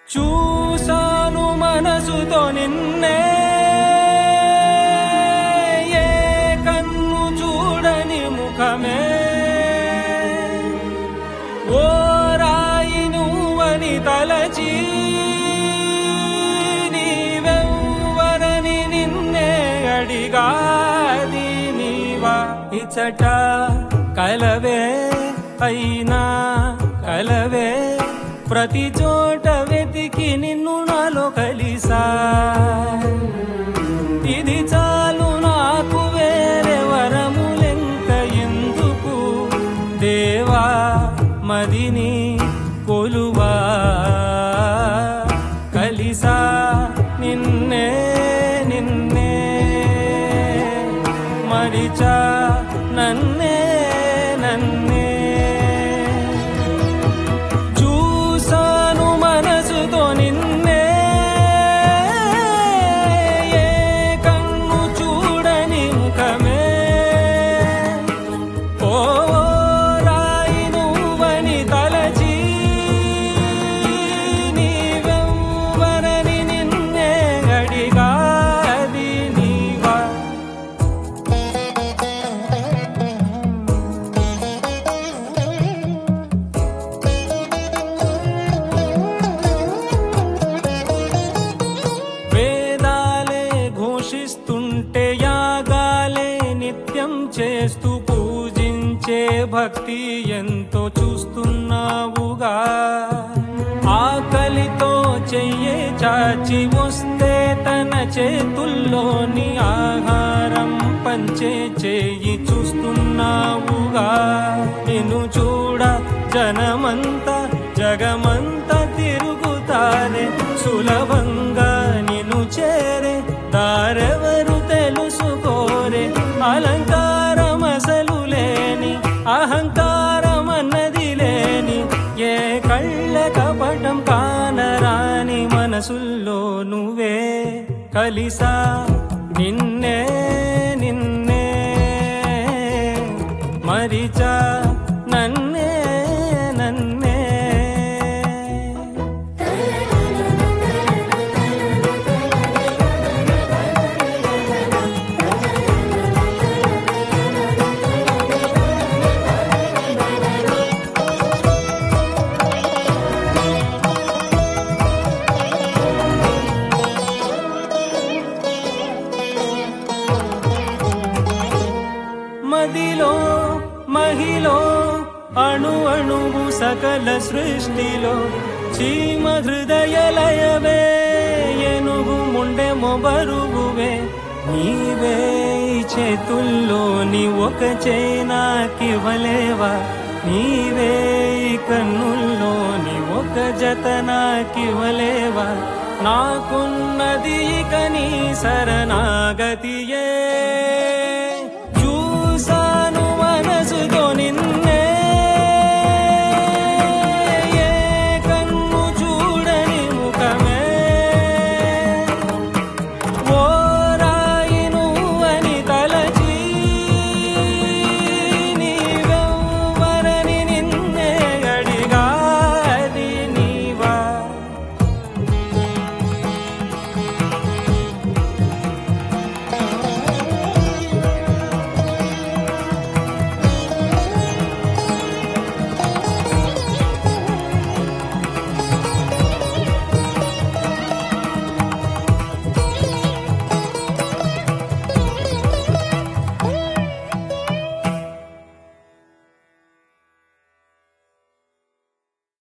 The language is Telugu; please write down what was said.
చూసాను మనసుతో నిన్నే ఏ కన్ను చూడని ముఖమే ఓ రాయి నువ్వని తలచి నీవెవ్వరని నిన్నే అడిగాది నీవా ఇచ్చట కలవే అయినా కలవే ప్రతి చోట వెతికి నిన్ను నాలో కలిసా ఇది చాలు నాకు వేరే వరములెంక ఎందుకు దేవా మదిని కొలువా కలిసా నిన్నే నిన్నే మరిచా నన్నే నన్నే చూసాను మనసుతో నిన్నే ఏ కన్ను చూడని ముఖమే ఓ రాయి నువ్వని తలచి నీవెవ్వరని నిన్నే అడిగాది నీవా వేదాలే ఘోషిస్తుంటే యాగాలే నిత్యం చేస్తూ పూజించే భక్తి ఎంతో చూస్తున్నావుగా ఆకలితో చెయ్యే చాచి వస్తే తన చేతుల్లోని ఆహారం పంచే చేయి చూస్తున్నావుగా నిన్ను చూడ జనమంతా జగమంతా తిరుగుతారే సులభంగా నిన్ను చేరే దారెవరు తెలుసుకోరే అలంకారం అసలు లేని అహంకారం అన్నది లేని ఏ కళ్ళ కపటం కానరాని మనసుల్లో నువ్వే కలిసా నిన్నే నిన్నే మరిచా నన్నే నన్నే మదిలో మహిలో అణు అణువు సకల సృష్టిలో చీమ హృదయ లయవే ఎనుగు ముండె మొబరువువే నీవే ఈ చేతుల్లోని ఒక చేనాకివ్వలేవా నీవే ఈ కన్నుల్లోని ఒక జత నాకివ్వలేవా నాకున్నది ఇక నీ శరణాగతియే